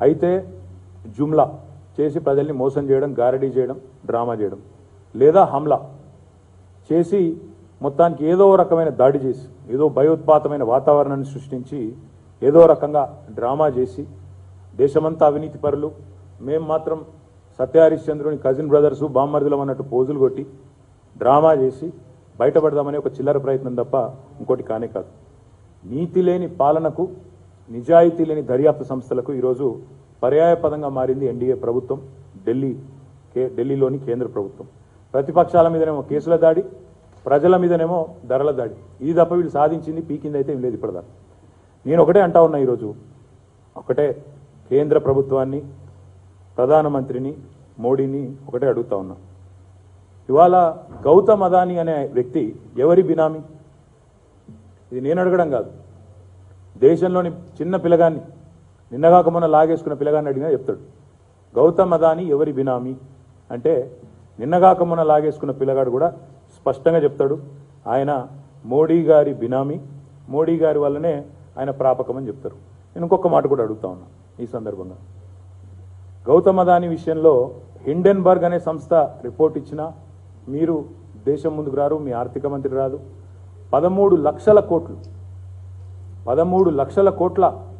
అయితే జుమ్లా చేసి ప్రజల్ని మోసం చేయడం గారడీ చేయడం డ్రామా చేయడం లేదా హమ్లా చేసి మొత్తానికి ఏదో రకమైన దాడి చేసి ఏదో భయోత్పాతమైన వాతావరణాన్ని సృష్టించి ఏదో రకంగా డ్రామా చేసి దేశమంతా అవినీతి పరులు మేం మాత్రం సత్యహరిశ్చంద్రుని కజిన్ బ్రదర్స్ బామ్మర్దులం అన్నట్టు పోజులు కొట్టి డ్రామా చేసి బయటపడదామనే ఒక చిల్లర ప్రయత్నం తప్ప ఇంకోటి కానే కాదు నీతి లేని పాలనకు నిజాయితీ లేని దర్యాప్తు సంస్థలకు ఈరోజు పర్యాయపదంగా మారింది ఎన్డీఏ ప్రభుత్వం ఢిల్లీ కే- ఢిల్లీలోని కేంద్ర ప్రభుత్వం ప్రతిపక్షాల మీదనేమో కేసుల దాడి ప్రజల మీదనేమో ధరల దాడి ఇది తప్ప వీళ్ళు సాధించింది పీకింది అయితే ఏం లేదు ఇప్పటిదాకా నేను ఒకటే అంటా ఉన్నా ఈరోజు ఒకటే కేంద్ర ప్రభుత్వాన్ని ప్రధానమంత్రిని మోడీని ఒకటే అడుగుతా ఉన్నా ఇవాళ గౌతమ్ అదానీ అనే వ్యక్తి ఎవరి బినామీ ఇది నేను అడగడం కాదు దేశంలోని చిన్న పిల్లగాన్ని నిన్నగాక మొన్న లాగేసుకున్న పిల్లగాన్ని అడిగినా చెప్తాడు గౌతమ్ అదానీ ఎవరి బినామీ అంటే నిన్నగాక మొన్న లాగేసుకున్న పిల్లగాడు కూడా స్పష్టంగా చెప్తాడు ఆయన మోడీ గారి బినామీ మోడీ గారి వల్లనే ఆయన ప్రాపకం అని చెప్తారు నేను ఇంకొక మాట కూడా అడుగుతా ఉన్నా ఈ సందర్భంగా గౌతమ్ అదానీ విషయంలో హిండెన్బర్గ్ అనే సంస్థ రిపోర్ట్ ఇచ్చినా మీరు దేశం ముందుకు రారు మీ ఆర్థిక మంత్రి రాదు పదమూడు లక్షల కోట్లు పదమూడు లక్షల కోట్ల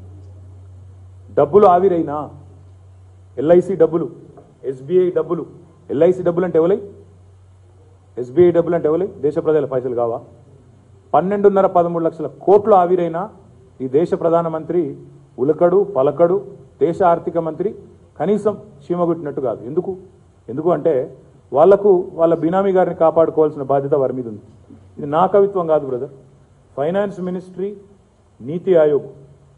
డబ్బులు ఆవిరైనా ఎల్ఐసి డబ్బులు ఎస్బీఐ డబ్బులు ఎల్ఐసి డబ్బులు అంటే ఎవలై ఎస్బీఐ డబ్బులు అంటే ఎవలై దేశ ప్రజల పైసలు కావా పన్నెండున్నర పదమూడు లక్షల కోట్లు ఆవిరైనా ఈ దేశ ప్రధానమంత్రి ఉలకడు పలకడు దేశ ఆర్థిక మంత్రి కనీసం చీమగుట్టినట్టు కాదు ఎందుకు ఎందుకు అంటే వాళ్లకు వాళ్ళ బినామీ గారిని కాపాడుకోవాల్సిన బాధ్యత వారి మీద ఉంది ఇది నా కవిత్వం కాదు బ్రదర్ ఫైనాన్స్ మినిస్ట్రీ నీతి ఆయోగ్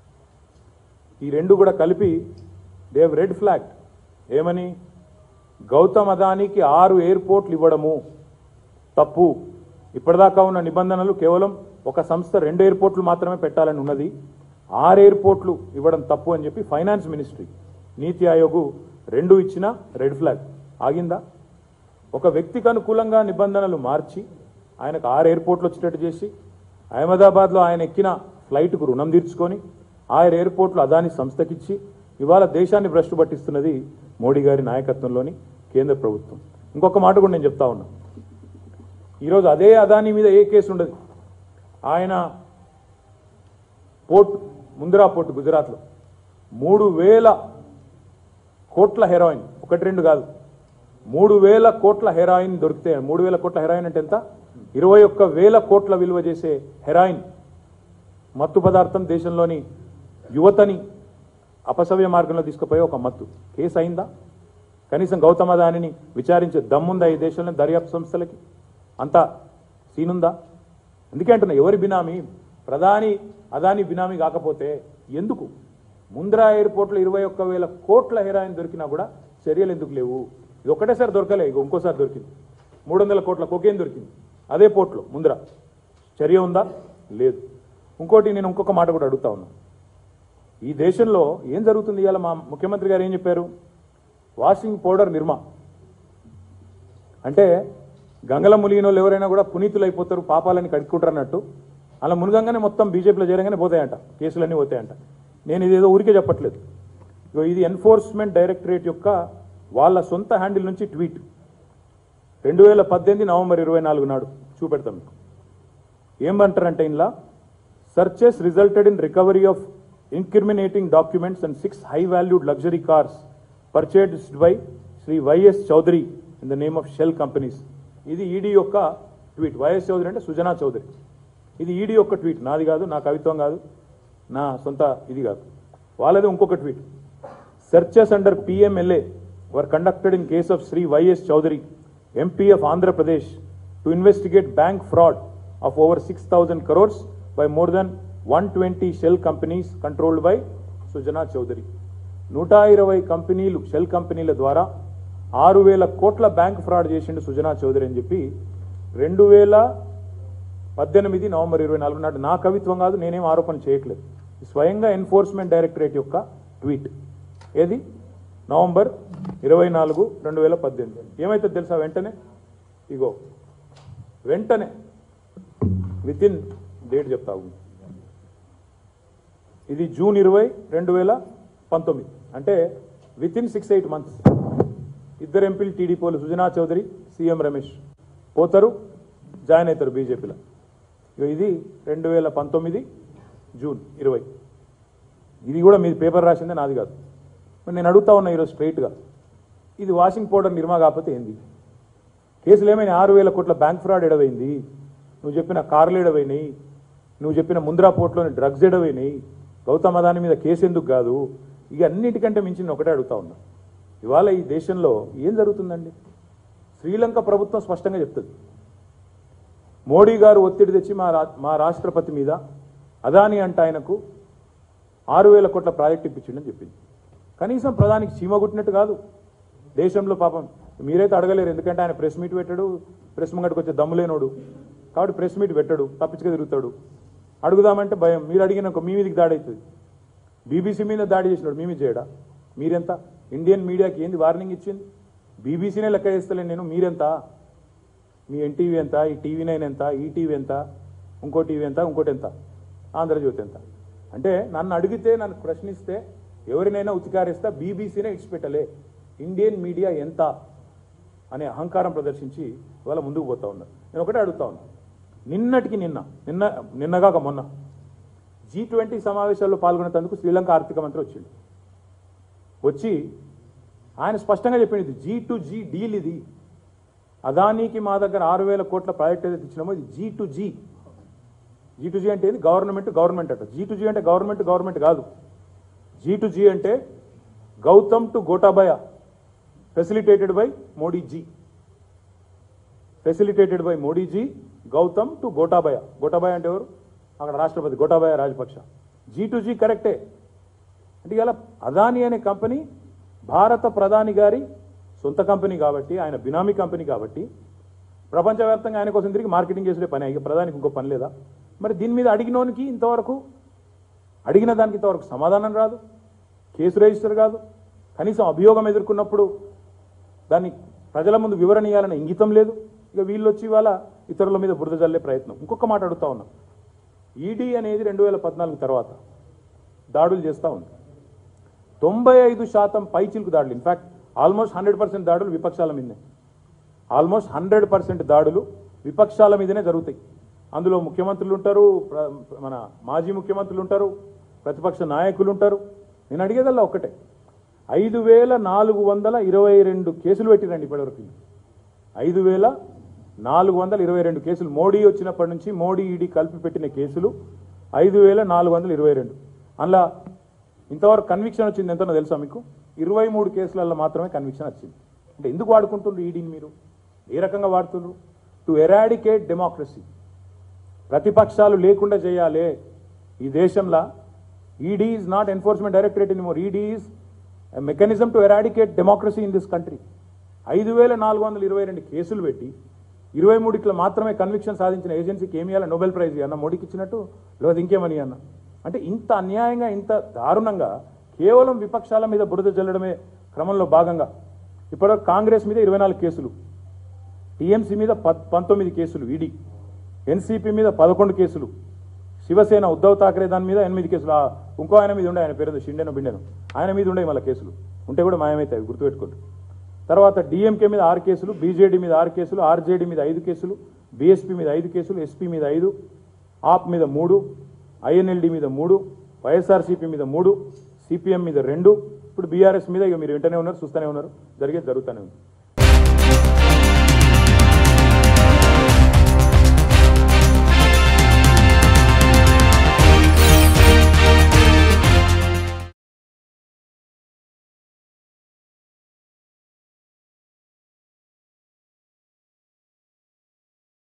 ఈ రెండు కూడా కలిపి దేవ్ రెడ్ ఫ్లాగ్ ఏమని గౌతమ్ అదానీకి ఆరు ఎయిర్పోర్ట్లు ఇవ్వడము తప్పు ఇప్పటిదాకా ఉన్న నిబంధనలు కేవలం ఒక సంస్థ రెండు ఎయిర్పోర్ట్లు మాత్రమే పెట్టాలని ఉన్నది ఆరు ఎయిర్పోర్ట్లు ఇవ్వడం తప్పు అని చెప్పి ఫైనాన్స్ మినిస్ట్రీ నీతి ఆయోగ్ రెండు ఇచ్చిన రెడ్ ఫ్లాగ్ ఆగిందా ఒక వ్యక్తికి అనుకూలంగా నిబంధనలు మార్చి ఆయనకు ఆరు ఎయిర్పోర్ట్లు వచ్చేటట్టు చేసి అహ్మదాబాద్లో ఆయన ఎక్కిన ఫ్లైట్కు రుణం తీర్చుకొని ఆరు ఎయిర్పోర్ట్లు అదాని సంస్థకిచ్చి ఇవాళ దేశాన్ని భ్రష్టు పట్టిస్తున్నది మోడీ గారి నాయకత్వంలోని కేంద్ర ప్రభుత్వం ఇంకొక మాట కూడా నేను చెప్తా ఉన్నా ఈరోజు అదే అదాని మీద ఏ కేసు ఉండదు ఆయన పోర్ట్ ముంద్రా పోర్ట్ గుజరాత్లో మూడు వేల కోట్ల హెరాయిన్ ఒకటి రెండు కాదు మూడు వేల కోట్ల హెరాయిన్ దొరికితే మూడు వేల కోట్ల హెరాయిన్ అంటే ఎంత ఇరవై ఒక్క వేల కోట్ల విలువ చేసే హెరాయిన్ మత్తు పదార్థం దేశంలోని యువతని అపసవ్య మార్గంలో తీసుకుపోయే ఒక మత్తు కేసు అయిందా కనీసం గౌతమ దానిని విచారించే దమ్ముందా ఈ దేశంలో దర్యాప్తు సంస్థలకి అంత సీనుందా అందుకే అంటున్నా ఎవరి బినామీ ప్రధాని అదాని బినామీ కాకపోతే ఎందుకు ముంద్రా ఎయిర్పోర్ట్లో ఇరవై ఒక్క వేల కోట్ల హెరాయిన్ దొరికినా కూడా చర్యలు ఎందుకు లేవు ఇది ఒకటేసారి దొరకలే ఇక ఇంకోసారి దొరికింది మూడు వందల కోట్ల కొకేన్ దొరికింది అదే పోర్ట్లో ముంద్రా చర్య ఉందా లేదు ఇంకోటి నేను ఇంకొక మాట కూడా అడుగుతా ఉన్నా ఈ దేశంలో ఏం జరుగుతుంది ఇవాళ మా ముఖ్యమంత్రి గారు ఏం చెప్పారు వాషింగ్ పౌడర్ నిర్మా అంటే గంగల ములిగిన వాళ్ళు ఎవరైనా కూడా పునీతులు అయిపోతారు పాపాలని కడుక్కుంటారు అన్నట్టు అలా మునగంగానే మొత్తం బీజేపీలో చేరగానే పోతాయంట కేసులన్నీ పోతాయంట నేను ఇదేదో ఊరికే చెప్పట్లేదు ఇగో ఇది ఎన్ఫోర్స్మెంట్ డైరెక్టరేట్ యొక్క వాళ్ళ సొంత హ్యాండిల్ నుంచి ట్వీట్ రెండు వేల పద్దెనిమిది నవంబర్ ఇరవై నాలుగు నాడు చూపెడతాం మీకు ఏమంటారంటే ఇందులో searches resulted in recovery of incriminating documents and six high valued luxury cars purchased by Shri YS Chowdary in the name of shell companies ఇది ఈడీ యొక్క ట్వీట్ వైఎస్ చౌదరి అంటే సుజనా చౌదరి ఇది ఈడీ యొక్క ట్వీట్ నాది కాదు నా కవిత్వం కాదు నా సొంత ఇది కాదు వాళ్ళది ఇంకొక tweet searches under PMLA were conducted in case of Shri YS Chowdary MP of Andhra Pradesh to investigate bank fraud of over six thousand crores by more than one twenty shell companies controlled by Sujana Chowdary నూట ఇరవై కంపెనీలు షెల్ కంపెనీల ద్వారా ఆరు వేల కోట్ల బ్యాంక్ ఫ్రాడ్ చేసిండు సుజనా చౌదరి అని చెప్పి రెండు వేల పద్దెనిమిది నవంబర్ ఇరవై నాలుగు నాడు నా కవిత్వం కాదు నేనేం ఆరోపణ చేయట్లేదు స్వయంగా ఎన్ఫోర్స్మెంట్ డైరెక్టరేట్ యొక్క ట్వీట్ ఏది నవంబర్ ఇరవై నాలుగు రెండు వేల పద్దెనిమిది ఏమైతే తెలుసా వెంటనే ఇగో వెంటనే విత్ ఇన్ డేట్ చెప్తా ఉంది ఇది జూన్ ఇరవై రెండు వేల పంతొమ్మిది అంటే within six eight months ఇద్దరు ఎంపీలు టీడీపీలు సుజనా చౌదరి సీఎం రమేష్ పోతారు జాయిన్ అవుతారు బీజేపీలో ఇక ఇది రెండు వేల పంతొమ్మిది జూన్ ఇరవై ఇది కూడా మీది పేపర్ రాసిందే నాది కాదు మరి నేను అడుగుతా ఉన్నా ఈరోజు స్ట్రైట్గా ఇది వాషింగ్ పౌడర్ నిర్మా కాకపోతే ఏంది కేసులు ఏమైనా ఆరు వేల కోట్ల బ్యాంక్ ఫ్రాడ్ ఎడవైంది నువ్వు చెప్పిన కార్లు ఎడవైనాయి నువ్వు చెప్పిన ముంద్రా పోర్ట్లోని డ్రగ్స్ ఎడవైనాయి గౌతమ్ అదాని మీద కేసు ఎందుకు కాదు ఇక అన్నిటికంటే మించి నేను ఒకటే అడుగుతా ఉన్నా ఇవాళ ఈ దేశంలో ఏం జరుగుతుందండి శ్రీలంక ప్రభుత్వం స్పష్టంగా చెప్తుంది మోడీ గారు ఒత్తిడి తెచ్చి మా రా మా రాష్ట్రపతి మీద అదాని అంట ఆయనకు ఆరు వేల కోట్ల ప్రాజెక్ట్ ఇప్పించిండని చెప్పింది కనీసం ప్రధానికి చీమ కుట్టినట్టు కాదు దేశంలో పాపం మీరైతే అడగలేరు ఎందుకంటే ఆయన ప్రెస్ మీట్ పెట్టాడు ప్రెస్ ముంగటికి వచ్చే దమ్ము లేనోడు కాబట్టి ప్రెస్ మీట్ పెట్టాడు తప్పించుకు తిరుగుతాడు అడుగుదామంటే భయం మీరు అడిగిన మీ మీదకి దాడి అవుతుంది బీబీసీ మీద దాడి చేసినాడు మీ మీద చేయడా మీరెంత ఇండియన్ మీడియాకి ఏంది వార్నింగ్ ఇచ్చింది బీబీసీనే లెక్క చేస్తలేను నేను మీరెంత మీ ఎన్టీవీ ఎంత ఈ టీవీ నైన్ ఎంత ఈ టీవీ ఎంత ఇంకో టీవీ ఎంత ఇంకోటి ఎంత ఆంధ్రజ్యోతి ఎంత అంటే నన్ను అడిగితే నన్ను ప్రశ్నిస్తే ఎవరినైనా ఉతికారేస్తా బీబీసీనే ఇడిచిపెట్టలే ఇండియన్ మీడియా ఎంత అనే అహంకారం ప్రదర్శించి ఇవాళ ముందుకు పోతా ఉన్నారు నేను ఒకటే అడుగుతా ఉన్నా నిన్నటికి నిన్న నిన్న నిన్నగాక మొన్న జీ ట్వంటీ సమావేశాల్లో పాల్గొనేందుకు శ్రీలంక ఆర్థిక మంత్రి వచ్చిండు వచ్చి ఆయన స్పష్టంగా చెప్పింది జీ టు జీ డీల్ ఇది అదానీకి మా దగ్గర ఆరు వేల కోట్ల ప్రాజెక్ట్ ఏదైతే ఇచ్చినామో ఇది G to G G to G అంటే ఏంది గవర్నమెంట్ గవర్నమెంట్ అట జీ టు జీ అంటే గవర్నమెంట్ గవర్నమెంట్ కాదు జీ టు జీ అంటే Gautam to Gotabaya facilitated by Modiji facilitated by Modiji Gautam to Gotabaya Gotabaya అంటే ఎవరు అక్కడ రాష్ట్రపతి Gotabaya Rajapaksa G to G కరెక్టే అంటే ఇలా అదాని అనే కంపెనీ భారత ప్రధాని గారి సొంత కంపెనీ కాబట్టి ఆయన బినామీ కంపెనీ కాబట్టి ప్రపంచవ్యాప్తంగా ఆయన కోసం తిరిగి మార్కెటింగ్ చేసే పని ఇక ప్రధానికి ఇంకో పని లేదా మరి దీని మీద అడిగినోనికి ఇంతవరకు అడిగిన దానికి ఇంతవరకు సమాధానం రాదు కేసు రిజిస్టర్ కాదు కనీసం అభియోగం ఎదుర్కొన్నప్పుడు దాన్ని ప్రజల ముందు వివరణ ఇవ్వాలనే ఇంగితం లేదు ఇక వీళ్ళు వచ్చి ఇవాళ ఇతరుల మీద బురద జల్లే ప్రయత్నం ఇంకొక మాట అడుగుతా ఉన్నా ఈడీ అనేది రెండు వేల పద్నాలుగు తర్వాత దాడులు చేస్తూ ఉంది తొంభై ఐదు శాతం పైచిలుకు దాడులు ఇన్ఫాక్ట్ ఆల్మోస్ట్ హండ్రెడ్ పర్సెంట్ దాడులు విపక్షాల మీదనే ఆల్మోస్ట్ హండ్రెడ్ పర్సెంట్ దాడులు విపక్షాల మీదనే జరుగుతాయి అందులో ముఖ్యమంత్రులు ఉంటారు ప్ర- మన మాజీ ముఖ్యమంత్రులు ఉంటారు ప్రతిపక్ష నాయకులు ఉంటారు నేను అడిగేదల్లా ఒక్కటే ఐదు వేల నాలుగు వందల ఇరవై రెండు కేసులు పెట్టిరండి ఇప్పటివరకు ఐదు వేల నాలుగు వందల ఇరవై రెండు కేసులు మోడీ వచ్చినప్పటి నుంచి మోడీ ఈడీ కలిపి పెట్టిన కేసులు ఐదు వేల నాలుగు వందల ఇరవై రెండు అందులో ఇంతవరకు కన్విక్షన్ వచ్చింది ఎంతనో తెలుసా మీకు ఇరవై మూడు కేసులలో మాత్రమే కన్విక్షన్ వచ్చింది అంటే ఎందుకు వాడుకుంటుండ్రు ఈడీని మీరు ఏ రకంగా వాడుతుండ్రు టు ఎరాడికేట్ డెమోక్రసీ ప్రతిపక్షాలు లేకుండా చేయాలి ఈ దేశంలో ED is not Enforcement Directorate anymore ED is mechanism to eradicate democracy in this country ఐదు వేల నాలుగు వందల ఇరవై రెండు కేసులు పెట్టి ఇరవై మూడిట్లో మాత్రమే కన్విక్షన్ సాధించిన ఏజెన్సీకి ఏమి ఇవ్వాలి నోబెల్ ప్రైజ్ అన్న మోడీకి ఇచ్చినట్టు లేదా ఇంకేమని అన్న అంటే ఇంత అన్యాయంగా ఇంత దారుణంగా కేవలం విపక్షాల మీద బురద జల్లడమే క్రమంలో భాగంగా ఇప్పటివరకు కాంగ్రెస్ మీద ఇరవై నాలుగు కేసులు టీఎంసీ మీద పద్ పంతొమ్మిది కేసులు ఈడీ ఎన్సీపీ మీద పదకొండు కేసులు శివసేన ఉద్ధవ్ ఠాక్రే దాని మీద ఎనిమిది కేసులు ఆ ఇంకో ఆయన మీద ఉండే ఆయన పేరు షిండెను బిండెను ఆయన మీద ఉండే మళ్ళీ కేసులు ఉంటే కూడా మాయమవుతాయి గుర్తుపెట్టుకోండి తర్వాత డిఎంకే మీద ఆరు కేసులు బీజేడీ మీద ఆరు కేసులు ఆర్జేడీ మీద ఐదు కేసులు బీఎస్పీ మీద ఐదు కేసులు ఎస్పీ మీద ఐదు ఆప్ మీద మూడు ఐఎన్ఎల్డి మీద మూడు వైఎస్ఆర్సీపీ మీద మూడు సిపిఎం మీద రెండు ఇప్పుడు బీఆర్ఎస్ మీద ఇక మీరు వెంటనే ఉన్నారు చూస్తూనే ఉన్నారు జరిగేది జరుగుతూనే ఉంది